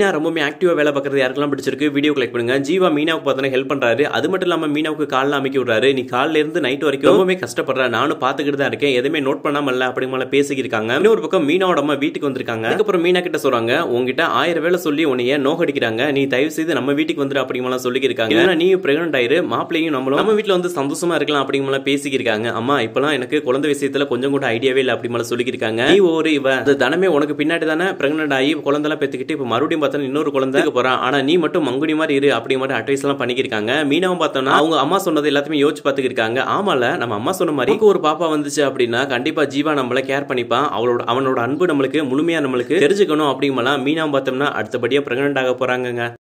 மீனா ரொம்பவே ஆக்டிவா வேலை பார்க்கறது யாருக்கெல்லாம் பிடிச்சிருக்கு வீடியோ கலெக்ட் பண்ணுங்க ஜீவா மீனாவுக்கு பார்த்தோன்னா ஹெல்ப் பண்றாரு அது மட்டும் இல்லாம மீனாவுக்கு காலில் அமைக்க விடுறாரு நீ காலில இருந்து நைட் வரைக்கும் ரொம்பவே கஷ்டப்படுற நானும் பாத்துக்கிட்டு தான் இருக்கேன் எதுவுமே நோட் பண்ணாம இல்ல அப்படி மேல பேசிக்கிருக்காங்க இன்னொரு பக்கம் மீனாவோட அம்மா வீட்டுக்கு வந்திருக்காங்க அதுக்கப்புறம் மீனா கிட்ட சொல்றாங்க உங்ககிட்ட ஆயிரம் வேலை சொல்லி உன்னைய நோகடிக்கிறாங்க நீ தயவு செய்து நம்ம வீட்டுக்கு வந்துரு அப்படிங்கலாம் சொல்லியிருக்காங்க ஏன்னா நீ பிரெக்னென்ட் ஆயிரு மாப்பிளையும் நம்மளும் நம்ம வீட்டுல வந்து சந்தோஷமா இருக்கலாம் அப்படிங்கலாம் பேசிக்கிருக்காங்க அம்மா இப்பெல்லாம் எனக்கு குழந்தை விஷயத்துல கொஞ்சம் கூட ஐடியாவே இல்லை அப்படி மேல சொல்லியிருக்காங்க நீ ஒரு இவ அது தனமே உனக்கு பின்னாடி தானே பிரெக்னென்ட் ஆகி குழந்தை எல்லாம் பெத்துக்கிட்டு இப்ப மறுபடியும் பார்த்தா இன்னொரு குழந்தை இருக்க போறான் ஆனா நீ மட்டும் மங்குனி மாதிரி இரு அப்படி மாதிரி அட்வைஸ் எல்லாம் பண்ணிக்கிருக்காங்க மீனாவும் பார்த்தோம்னா அவங்க அம்மா சொன்னது எல்லாத்தையுமே யோசிச்சு பார்த்துக்கிருக்காங்க ஆமால நம்ம அம்மா சொன்ன மாதிரி நமக்கு ஒரு பாப்பா வந்துச்சு அப்படின்னா கண்டிப்பா ஜீவா நம்மள கேர் பண்ணிப்பான் அவளோட அவனோட அன்பு நம்மளுக்கு முழுமையா நம்மளுக்கு தெரிஞ்சுக்கணும் அப்படிங்கலாம் மீனாவும் பார்த்தோம்னா அடுத்தபடியா பிரெக்னென்ட் ஆக போறாங்கங்க